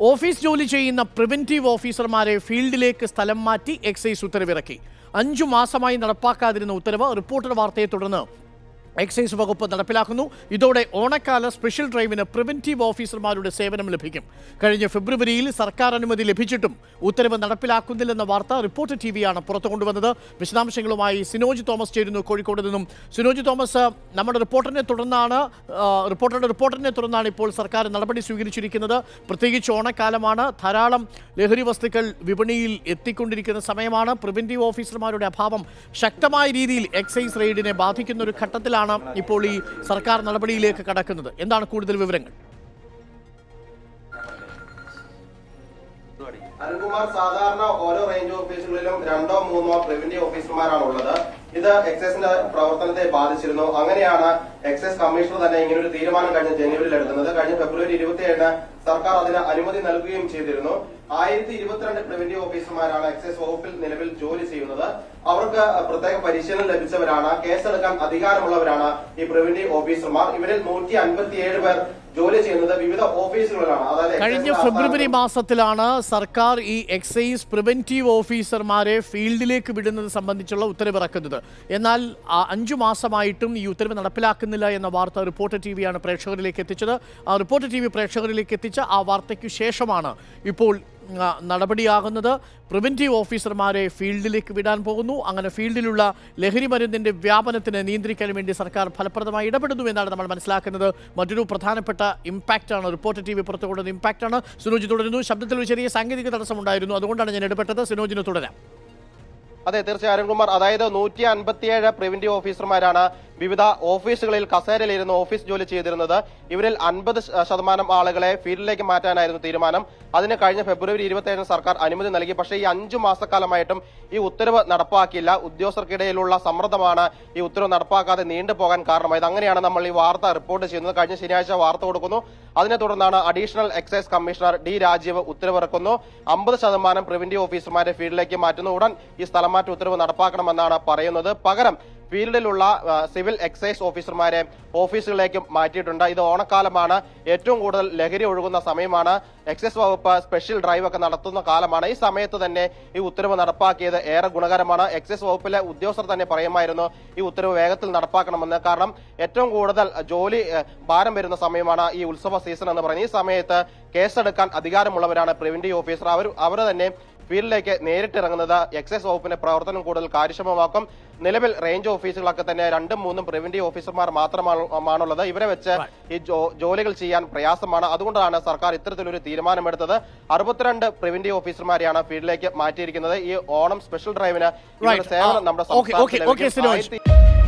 Office ജോലി ചെയ്യുന്ന preventive ഓഫീസർമാരെ ഫീൽഡിലേക്ക് സ്ഥലം മാറ്റി എക്സൈസ് ഉത്തരവിറക്കി അഞ്ചു മാസമായി നടപ്പാക്കാതിരുന്ന ഉത്തരവ് റിപ്പോർട്ടർ വാർത്തയെ തുടർന്ന് എക്സൈസ് വകുപ്പ് നടപ്പിലാക്കുന്നു ഇതോടെ ഓണക്കാല സ്പെഷ്യൽ ഡ്രൈവിന് പ്രിവെന്റീവ് ഓഫീസർമാരുടെ സേവനം ലഭിക്കും കഴിഞ്ഞ ഫെബ്രുവരിയിൽ സർക്കാർ അനുമതി ലഭിച്ചിട്ടും ഉത്തരവ് നടപ്പിലാക്കുന്നില്ലെന്ന വാർത്ത റിപ്പോർട്ടർ ടി വിയാണ് പുറത്തു കൊണ്ടുവന്നത് വിശദാംശങ്ങളുമായി സിനോജ് തോമസ് ചേരുന്നു കോഴിക്കോട് നിന്നും സിനോജ് തോമസ് നമ്മുടെ റിപ്പോർട്ടറിനെ തുടർന്നാണ് ആ, റിപ്പോർട്ടറുടെ റിപ്പോർട്ടറിനെ തുടർന്നാണ് ഇപ്പോൾ സർക്കാർ നടപടി സ്വീകരിച്ചിരിക്കുന്നത് പ്രത്യേകിച്ച് ഓണക്കാലമാണ് ധാരാളം ലഹരി വസ്തുക്കൾ വിപണിയിൽ എത്തിക്കൊണ്ടിരിക്കുന്ന സമയമാണ് പ്രിവെന്റീവ് ഓഫീസർമാരുടെ അഭാവം ശക്തമായ രീതിയിൽ എക്സൈസ് റെയ്ഡിനെ ബാധിക്കുന്ന ഒരു ഘട്ടത്തിലാണ് ഇപ്പോൾ ഈ സർക്കാർ നടപടിയിലേക്ക് കടക്കുന്നത് എന്താണ് കൂടുതൽ വിവരങ്ങൾ അരുൺകുമാർ സാധാരണ ഓരോ റേഞ്ച് ഓഫീസുകളിലും രണ്ടോ മൂന്നോ പ്രിവന്റീവ് ഓഫീസർമാരാണ് ഉള്ളത് ഇത് എക്സൈസിന്റെ പ്രവർത്തനത്തെ ബാധിച്ചിരുന്നു അങ്ങനെയാണ് എക്സൈസ് കമ്മീഷണർ തന്നെ ഇങ്ങനെ ഒരു തീരുമാനം കഴിഞ്ഞ ജനുവരിയിൽ എടുക്കുന്നത് കഴിഞ്ഞ ഫെബ്രുവരി ഇരുപത്തിയേഴിന് സർക്കാർ അതിന് അനുമതി നൽകുകയും ചെയ്തിരുന്നു ആയിരത്തി ഇരുപത്തിരണ്ട് പ്രിവന്റീവ് ഓഫീസർമാരാണ് എക്സൈസ് വകുപ്പിൽ നിലവിൽ ജോലി ചെയ്യുന്നത് അവർക്ക് പ്രത്യേക പരിശീലനം ലഭിച്ചവരാണ് കേസെടുക്കാൻ അധികാരമുള്ളവരാണ് ഈ പ്രിവന്റീവ് ഓഫീസർമാർ ഇവരിൽ നൂറ്റി അൻപത്തിയേഴ് പേർ ജോലി ചെയ്യുന്നത് വിവിധ ഓഫീസുകളിലാണ് അതായത് കഴിഞ്ഞ എക്സൈസിന്റെ ഫെബ്രുവരി മാസത്തിലാണ് സർക്കാർ ഈ എക്സൈസ് പ്രിവെന്റീവ് ഓഫീസർമാരെ ഫീൽഡിലേക്ക് വിടുന്നത് സംബന്ധിച്ചുള്ള ഉത്തരവിറക്കുന്നത് എന്നാൽ ആ അഞ്ചു മാസമായിട്ടും ഈ ഉത്തരവ് നടപ്പിലാക്കുന്നില്ല എന്ന വാർത്ത റിപ്പോർട്ടർ ടി വിയാണ് പ്രേക്ഷകരിലേക്ക് എത്തിച്ചത് ആ റിപ്പോർട്ടർ ടി വി പ്രേക്ഷകരിലേക്ക് എത്തിച്ച ആ വാർത്തയ്ക്ക് ശേഷമാണ് ഇപ്പോൾ ആ, നടപടിയാകുന്നത് പ്രിവെന്റീവ് ഓഫീസർമാരെ ഫീൽഡിലേക്ക് വിടാൻ പോകുന്നു അങ്ങനെ ഫീൽഡിലുള്ള ലഹരി മരുന്നിന്റെ വ്യാപനത്തിന് നിയന്ത്രിക്കാൻ വേണ്ടി സർക്കാർ ഫലപ്രദമായി ഇടപെടുന്നു എന്നാണ് നമ്മൾ മനസ്സിലാക്കുന്നത് മറ്റൊരു പ്രധാനപ്പെട്ട ഇമ്പാക്റ്റ് ആണ് റിപ്പോർട്ടർ ടി വി പുറത്തു കൊണ്ടുവന്ന ഇമ്പാക്റ്റ് ആണ് സിനോജ് തുടരുന്നു ശബ്ദത്തിൽ ഒരു ചെറിയ സാങ്കേതിക തടസ്സമുണ്ടായിരുന്നു അതുകൊണ്ടാണ് ഞാൻ ഇടപെട്ടത് സിനോജിന് തുടരാം അതെ തീർച്ചയായും അരുൺകുമാർ അതായത് നൂറ്റി അൻപത്തിയേഴ് പ്രിവന്റീവ് ഓഫീസർമാരാണ് വിവിധ ഓഫീസുകളിൽ കസേരയിലിരുന്ന് ഓഫീസ് ജോലി ചെയ്തിരുന്നത് ഇവരിൽ അൻപത് ശതമാനം ആളുകളെ ഫീൽഡിലേക്ക് മാറ്റാനായിരുന്നു തീരുമാനം അതിന് കഴിഞ്ഞ ഫെബ്രുവരി ഇരുപത്തിയേഴിന് സർക്കാർ അനുമതി നൽകി പക്ഷേ ഈ അഞ്ചു മാസക്കാലമായിട്ടും ഈ ഉത്തരവ് നടപ്പാക്കിയില്ല ഉദ്യോഗസ്ഥർക്കിടയിലുള്ള സമ്മർദ്ദമാണ് ഈ ഉത്തരവ് നടപ്പാക്കാതെ നീണ്ടുപോകാൻ കാരണമായത് അങ്ങനെയാണ് നമ്മൾ ഈ വാർത്ത റിപ്പോർട്ട് ചെയ്യുന്നത് കഴിഞ്ഞ ശനിയാഴ്ച വാർത്ത കൊടുക്കുന്നു അതിനെ തുടർന്നാണ് additional excise commissioner D Rajeev ഉത്തരവിറക്കുന്നു അമ്പത് ശതമാനം പ്രിവന്റീവ് ഓഫീസർമാരെ ഫീൽഡിലേക്ക് മാറ്റുന്നു ഉടൻ ഈ സ്ഥലമാറ്റ ഉത്തരവ് നടപ്പാക്കണമെന്നാണ് പറയുന്നത് പകരം ഫീൽഡിലുള്ള ആ, സിവിൽ എക്സൈസ് ഓഫീസർമാരെ ഓഫീസുകളിലേക്ക് മാറ്റിയിട്ടുണ്ട് ഇത് ഓണക്കാലമാണ് ഏറ്റവും കൂടുതൽ ലഹരി ഒഴുകുന്ന സമയമാണ് എക്സൈസ് വകുപ്പ് സ്പെഷ്യൽ ഡ്രൈവ് ഒക്കെ നടത്തുന്ന കാലമാണ് ഈ സമയത്ത് തന്നെ ഈ ഉത്തരവ് നടപ്പാക്കിയത് ഏറെ ഗുണകരമാണ് എക്സൈസ് വകുപ്പിലെ ഉദ്യോഗസ്ഥർ തന്നെ പറയുമായിരുന്നു ഈ ഉത്തരവ് വേഗത്തിൽ നടപ്പാക്കണമെന്ന് കാരണം ഏറ്റവും കൂടുതൽ ജോലി ഏ, ഭാരം വരുന്ന സമയമാണ് ഈ ഉത്സവ സീസൺ എന്ന് പറയുന്നത് ഈ സമയത്ത് കേസെടുക്കാൻ അധികാരമുള്ളവരാണ് പ്രിവന്റീവ് ഓഫീസർ അവർ അവർ തന്നെ ഫീൽഡിലേക്ക് നേരിട്ടിറങ്ങുന്നത് എക്സൈസ് വകുപ്പിന്റെ പ്രവർത്തനം കൂടുതൽ കാര്യക്ഷമമാക്കും നിലവിൽ റേഞ്ച് ഓഫീസുകളൊക്കെ തന്നെ രണ്ടും മൂന്നും പ്രിവന്റീവ് ഓഫീസർമാർ മാത്രമാണുള്ളത് ഇവരെ വെച്ച് ഈ ജോ- ജോലികൾ ചെയ്യാൻ പ്രയാസമാണ് അതുകൊണ്ടാണ് സർക്കാർ ഇത്തരത്തിലൊരു തീരുമാനമെടുത്തത് അറുപത്തിരണ്ട് പ്രിവന്റീവ് ഓഫീസർമാരെയാണ് ഫീൽഡിലേക്ക് മാറ്റിയിരിക്കുന്നത് ഈ ഓണം സ്പെഷ്യൽ ഡ്രൈവിന് ഇവരുടെ Right. സേവനം ആ, നമ്മുടെ okay, okay, സംസ്ഥാനത്ത് okay, ലഭിക്കും. സിനോജ്. ആയിരത്തി-